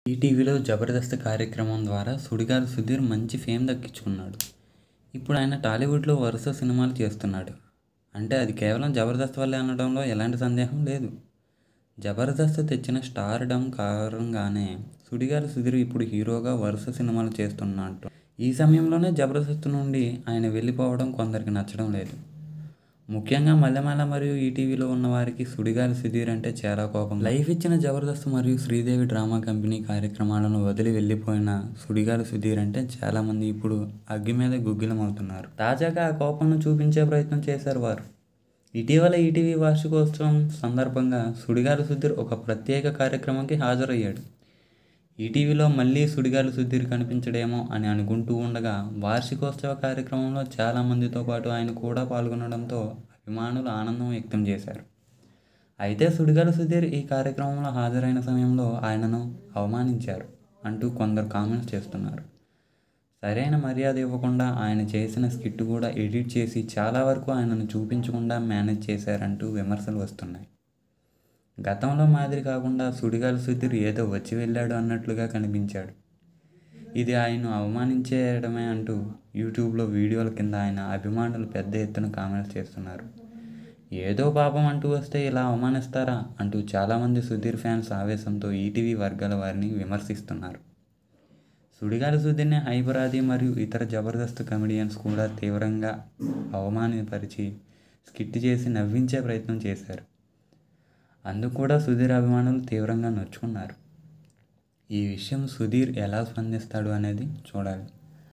ఈటీవీలో జబర్దస్త్ కార్యక్రమం ద్వారా సుడిగాలి సుధీర్ మంచి ఫేమ్ దక్కించుకున్నాడు ఇప్పుడు ఆయన టాలీవుడ్లో వరుస సినిమాలు చేస్తున్నాడు అంటే అది కేవలం జబర్దస్త్ వల్లే అనడంలో ఎలాంటి సందేహం లేదు జబర్దస్త్ తెచ్చిన స్టార్ డమ్ కారణంగానే సుడిగాలి సుధీర్ ఇప్పుడు హీరోగా వరుస సినిమాలు చేస్తున్నట్టు ఈ సమయంలోనే జబర్దస్త్ నుండి ఆయన వెళ్ళిపోవడం కొందరికి నచ్చడం లేదు ముఖ్యంగా మల్లెమాల మరియు ఈటీవీలో ఉన్న వారికి సుడిగాలి సుధీర్ అంటే చాలా కోపం లైఫ్ ఇచ్చిన జబర్దస్త్ మరియు శ్రీదేవి డ్రామా కంపెనీ కార్యక్రమాలను వదిలి వెళ్ళిపోయిన సుడిగాలి సుధీర్ అంటే చాలామంది ఇప్పుడు అగ్గి మీద గుగ్గిలమవుతున్నారు తాజాగా ఆ కోపంను చూపించే ప్రయత్నం చేశారు వారు ఇటీవల ఈటీవీ వార్షికోత్సవం సందర్భంగా సుడిగాలి సుధీర్ ఒక ప్రత్యేక కార్యక్రమంకి హాజరయ్యాడు ఈటీవీలో మళ్ళీ సుడిగాలి సుధీర్ కనిపించడేమో అని అనుకుంటూ ఉండగా వార్షికోత్సవ కార్యక్రమంలో చాలామందితో పాటు ఆయన కూడా పాల్గొనడంతో అభిమానులు ఆనందం వ్యక్తం చేశారు అయితే సుడిగాలి సుధీర్ ఈ కార్యక్రమంలో హాజరైన సమయంలో ఆయనను అవమానించారు అంటూ కొందరు కామెంట్స్ చేస్తున్నారు సరైన మర్యాద ఇవ్వకుండా ఆయన చేసిన స్కిట్ కూడా ఎడిట్ చేసి చాలా వరకు ఆయనను చూపించకుండా మేనేజ్ చేశారంటూ విమర్శలు వస్తున్నాయి గతంలో మాదిరి కాకుండా సుడిగాలి సుధీర్ ఏదో వచ్చి వెళ్ళాడు అన్నట్లుగా కనిపించాడు ఇది ఆయన్ను అవమానించేయడమే అంటూ యూట్యూబ్లో వీడియోల కింద ఆయన అభిమానులు పెద్ద ఎత్తున కామెంట్స్ చేస్తున్నారు ఏదో పాపం అంటూ వస్తే ఇలా అవమానిస్తారా అంటూ చాలామంది సుధీర్ ఫ్యాన్స్ ఆవేశంతో ఈటీవీ వర్గాల వారిని విమర్శిస్తున్నారు సుడిగాలి సుధీర్ని హైపరాది మరియు ఇతర జబర్దస్త్ కమెడియన్స్ కూడా తీవ్రంగా అవమానపరిచి స్కిట్ చేసి నవ్వించే ప్రయత్నం చేశారు అందుకు కూడా సుధీర్ అభిమానులు తీవ్రంగా నొచ్చుకున్నారు ఈ విషయం సుధీర్ ఎలా స్పందిస్తాడు అనేది చూడాలి